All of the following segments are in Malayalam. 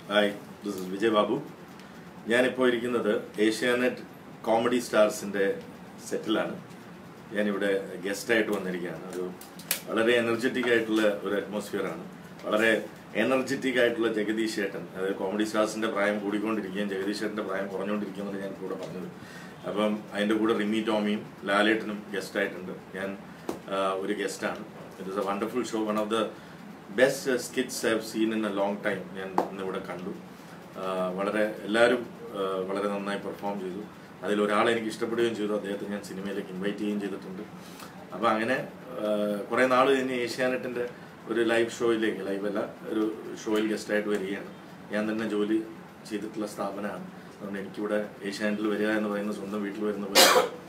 Hi this is Vijay Babu ഞാനിപ്പോൾ ഇരിക്കുന്നത് ഏഷ്യാനെറ്റ് കോമഡി സ്റ്റാർസിൻ്റെ സെറ്റിലാണ് ഞാനിവിടെ ഗസ്റ്റായിട്ട് വന്നിരിക്കുകയാണ് ഒരു വളരെ എനർജറ്റിക് ആയിട്ടുള്ള ഒരു അറ്റ്മോസ്ഫിയറാണ് വളരെ എനർജറ്റിക് ആയിട്ടുള്ള ജഗദീഷ് ചേട്ടൻ അതായത് കോമഡി സ്റ്റാർസിൻ്റെ പ്രായം കൂടിക്കൊണ്ടിരിക്കുകയും ജഗദീഷ് ചേട്ടൻ്റെ പ്രായം കുറഞ്ഞുകൊണ്ടിരിക്കുകയെന്നാണ് ഞാൻ കൂടെ പറഞ്ഞത് അപ്പം അതിൻ്റെ കൂടെ റിമി ടോമിയും ലാലേട്ടനും ഗസ്റ്റായിട്ടുണ്ട് ഞാൻ ആ, ഒരു ഗസ്റ്റാണ് it is a wonderful show one of the best skits I have seen in a long time ഞാൻ ഇന്നിവിടെ കണ്ടു ആ, വളരെ എല്ലാവരും ആ, വളരെ നന്നായി പെർഫോം ചെയ്തു അതിൽ ഒരാളെ എനിക്ക് ഇഷ്ടപ്പെടുകയും ചെയ്തു അദ്ദേഹത്തെ ഞാൻ സിനിമയിലേക്ക് ഇൻവൈറ്റ് ചെയ്യുകയും ചെയ്തിട്ടുണ്ട് അപ്പോൾ അങ്ങനെ കുറേ നാൾ കഴിഞ്ഞ് ഏഷ്യാനെറ്റിൻ്റെ ഒരു ലൈവ് ഷോയിലേക്ക് ലൈവ് അല്ല ഒരു ഷോയിൽ ഗസ്റ്റായിട്ട് വരികയാണ് ഞാൻ തന്നെ ജോലി ചെയ്തിട്ടുള്ള സ്ഥാപനമാണ് അതുകൊണ്ട് എനിക്കിവിടെ ഏഷ്യാനെറ്റിൽ വരിക എന്ന് പറയുന്ന സ്വന്തം വീട്ടിൽ വരുന്ന പോലെ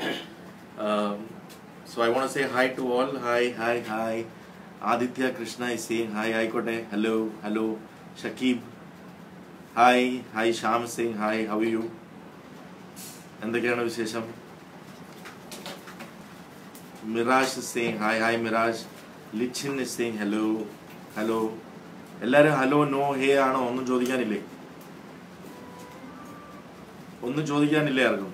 so I want say hi to all hi hi hi Aditya Krishna is saying hi ആയിക്കോട്ടെ hello hello Shakeeb hi hi Shyam Singh hi how you എന്തൊക്കെയാണ് വിശേഷം Miraj Singh hi hi Miraj Lichin Singh hello hello എല്ലാരും ഹലോ നോ ഹേ ആണോ ഒന്നും ചോദിക്കാനില്ലേ ഒന്നും ചോദിക്കാനില്ലേ ആർക്കും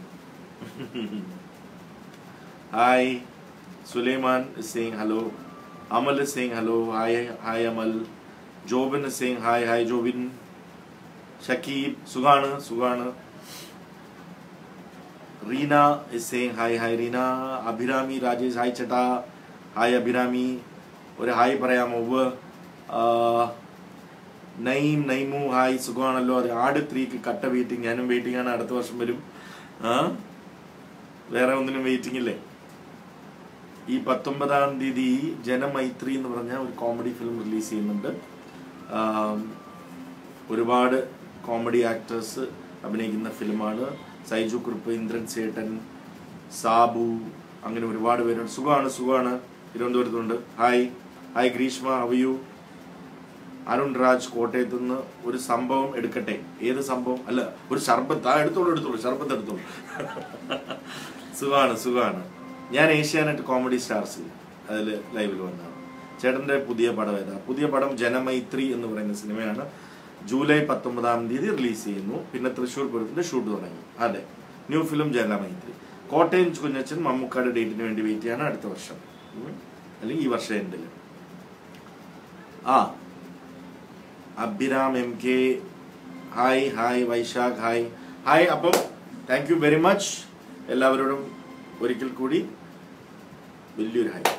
hi Sulaiman Singh hello Amal Singh hello hi hi Amal Jobin Singh hi hi Jobin Shakeeb സുഖാണ് സുഖാണ് Reena is saying hi hi Reena Abhirami Rajesh hi ചേട്ടാ ഹായ് അഭിരാമി ഒരു ഹായ് പറയാമോ ഉവ്വ് ആ, നൈം നൈമു ഹായ് സുഖമാണല്ലോ അത് ആട് ത്രീക്ക് കട്ട വെയിറ്റിംഗ് ഞാനും വെയിറ്റിംഗ് ആണ് അടുത്ത വർഷം വരും ആ വേറെ ഒന്നിനും വെയിറ്റിംഗ് ഇല്ലേ ഈ പത്തൊമ്പതാം തീയതി ജനമൈത്രി എന്ന് പറഞ്ഞ ഒരു കോമഡി ഫിലിം റിലീസ് ചെയ്യുന്നുണ്ട് ആം, ഒരുപാട് കോമഡി ആക്ടേഴ്സ് അഭിനയിക്കുന്ന ഫിലിമാണ് സൈജു കുറുപ്പ് ഇന്ദ്രൻ സേട്ടൻ സാബു അങ്ങനെ ഒരുപാട് പേരുണ്ട് സുഖമാണ് സുഖമാണ് തിരുവനന്തപുരത്തുണ്ട് ഹായ് ഹായ് ഗ്രീഷ്മ അവയു അരുൺ രാജ് കോട്ടയത്ത് നിന്ന് ഒരു സംഭവം എടുക്കട്ടെ ഏത് സംഭവം അല്ല ഒരു ഷർബത്ത് ആ എടുത്തോളൂ എടുത്തോളൂ ഷർബത്ത് എടുത്തോളൂ സുഖമാണ് സുഖമാണ് ഞാൻ ഏഷ്യാനെറ്റ് കോമഡി സ്റ്റാർസിൽ അതിൽ ലൈവിൽ വന്നതാണ് ചേട്ടന്റെ പുതിയ പടം ഏതാ പുതിയ പടം ജനമൈത്രി എന്ന് പറയുന്ന സിനിമയാണ് ജൂലൈ പത്തൊമ്പതാം തീയതി റിലീസ് ചെയ്യുന്നു പിന്നെ തൃശ്ശൂർ പൂരത്തിന്റെ ഷൂട്ട് തുടങ്ങി അതെ ന്യൂ ഫിലിം ജനമൈത്രി കോട്ടയം കുഞ്ഞച്ചൻ മമ്മൂക്കാട് ഡേറ്റിന് വേണ്ടി വെയിറ്റ് ചെയ്യാണ് അടുത്ത വർഷം ഉം. അല്ലെങ്കിൽ ഈ വർഷം എൻഡിൽ ആ Abhiram M K hi hi Vaishakh hi hi അപ്പം താങ്ക് യു വെരി മച്ച് എല്ലാവരോടും ഒരിക്കൽ കൂടി വലിയൊരു ഹായ്